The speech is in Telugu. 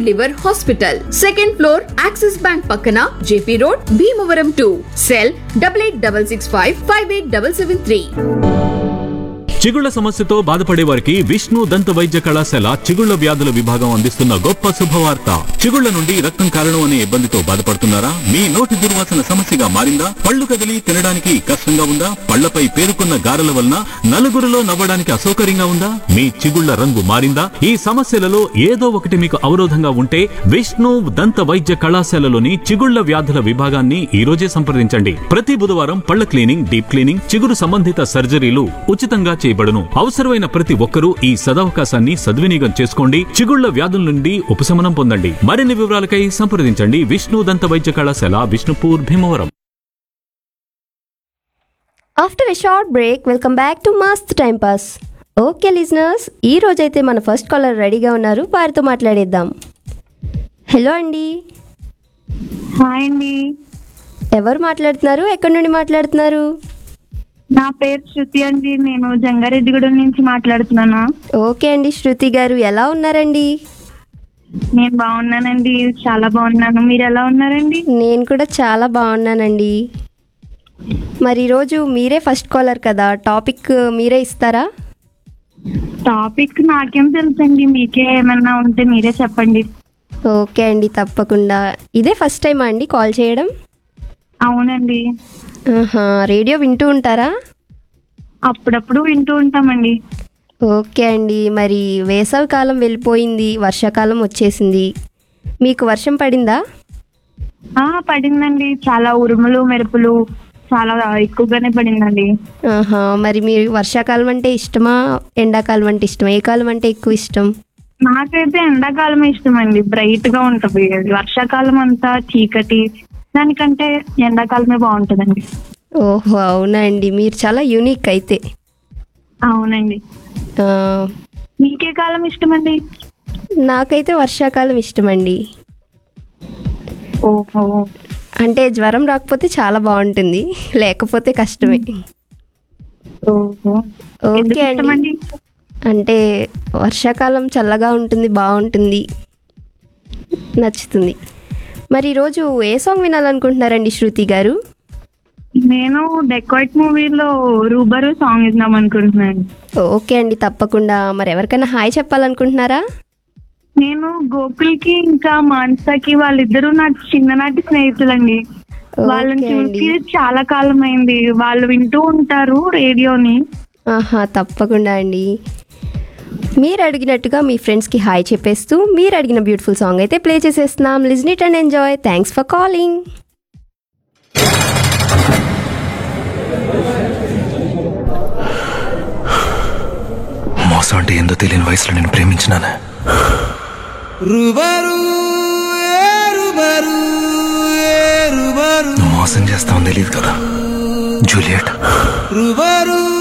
And liver hospital second floor Axis bank పక్కన J P road Bhimavaram two cell double eight double six five five eight double seven three చిగుళ్ల సమస్యతో బాధపడే వారికి విష్ణు దంత వైద్య కళాశాల చిగుళ్ల వ్యాధుల విభాగం అందిస్తున్న గొప్ప శుభవార్త చిగుళ్ల నుండి రక్తం కారణం అనే ఇబ్బందితో బాధపడుతున్నారా మీ నోటి దుర్వాసన సమస్యగా మారిందా పళ్ళు కదిలి తినడానికి కష్టంగా ఉందా పళ్లపై పేరుకున్న గారెల వలన నలుగురిలో నవ్వడానికి అసౌకర్యంగా ఉందా మీ చిగుళ్ల రంగు మారిందా ఈ సమస్యలలో ఏదో ఒకటి మీకు అవరోధంగా ఉంటే విష్ణు దంత వైద్య కళాశాలలోని చిగుళ్ల వ్యాధుల విభాగాన్ని ఈ రోజే సంప్రదించండి ప్రతి బుధవారం పళ్ల క్లీనింగ్ డీప్ క్లీనింగ్ చిగురు సంబంధిత సర్జరీలు ఉచితంగా చేయబడును అవసరమైన ప్రతి ఒక్కరూ ఈ సదవకాశాన్ని సద్వినియోగం చేసుకోండి చిగుళ్ల వ్యాధుల నుండి ఉపశమనం పొందండి మరిన్ని వివరాలకై సంప్రదించండి విష్ణు దంత వైద్య కళాశాల Vishnupur Bhimavaram after a short break welcome back to Mast time pass okay listeners ఈ రోజైతే మన ఫస్ట్ కాలర్ రెడీగా ఉన్నారు వారితో మాట్లాడేద్దాం హలో అండి హాయ్ అండి ఎవరు మాట్లాడుతున్నారు ఎక్కడి నుండి మాట్లాడుతున్నారు నా పేరు శృతి అండి నేను జంగారెడ్డిగూడెం నుంచి మాట్లాడుతున్నాను ఓకే అండి శృతి గారు ఎలా ఉన్నారండి నేను బాగున్నానండి చాలా బాగున్నాను మీరు ఎలా ఉన్నారండి నేను కూడా చాలా బాగున్నానండి మరి ఈరోజు మీరే ఫస్ట్ కాలర్ కదా టాపిక్ మీరే ఇస్తారా టాపిక్ నాకేం తెలుసండి మీకే ఏమన్నా ఉంటే మీరే చెప్పండి ఓకే అండి తప్పకుండా ఇదే ఫస్ట్ టైమా అండి కాల్ చేయడం అవునండి ఆహా, రేడియో వింటూ ఉంటారా అప్పుడప్పుడు వింటూ ఉంటామండి ఓకే అండి మరి వేసవి కాలం వెళ్ళిపోయింది వర్షాకాలం వచ్చేసింది మీకు వర్షం పడిందా ఆ పడిందండి చాలా ఉరుములు మెరుపులు చాలా ఎక్కువగానే పడిందండి ఆహా మరి మీరు వర్షాకాలం అంటే ఇష్టమా ఎండాకాలం అంటే ఇష్టమా ఏ కాలం అంటే ఎక్కువ ఇష్టం నాకైతే ఎండాకాలం ఇష్టం అండి బ్రైట్ గా ఉంటది వర్షాకాలం అంతా చీకటి దానికంటే ఎండాకాలమే బాగుంటదండి ఓహో అవునా అండి మీరు చాలా యూనిక్ అయితే అవునండి ఆ, మీకే కాలం ఇష్టమండి నాకైతే వర్షాకాలం ఇష్టమండి ఓహో అంటే జ్వరం రాకపోతే చాలా బాగుంటుంది లేకపోతే కష్టమే ఓహో ఎందుకు ఓకే అండి ఇష్టమండి అంటే వర్షాకాలం చల్లగా ఉంటుంది బాగుంటుంది నచ్చుతుంది మరి ఈరోజు ఏ సాంగ్ వినాలనుకుంటున్నారండి శృతి గారు నేను డెకాయిట్ మూవీలో రూబరు సాంగ్ ఇద్దాం అనుకుంటున్నాను ఓకే అండి తప్పకుండా మరి ఎవరికైనా హాయ్ చెప్పాలనుకుంటున్నారా నేను గోకుల్కి ఇంకా మాన్సాకి వాళ్ళిద్దరూ నా చిన్ననాటి స్నేహితులండి వాళ్ళని ఓకే అండి. చూసి చాలా కాలం అయింది వాళ్ళు వింటూ ఉంటారు రేడియోని ఆహా తప్పకుండా అండి మీరు అడిగినట్టుగా మీ ఫ్రెండ్స్కి హాయ్ చెప్పేస్తూ మీరు అడిగిన బ్యూటిఫుల్ సాంగ్ అయితే ప్లే చేసేస్తున్నాం listen it and enjoy thanks for calling మోసం అంటే ఏందో తెలియని వయసులో నేను ప్రేమించినాను రుబరు ఏ రుబరు ఏ రుబరు నువ్వు మోసం చేస్తావని తెలియదు కదా జూలియట్ రుబరు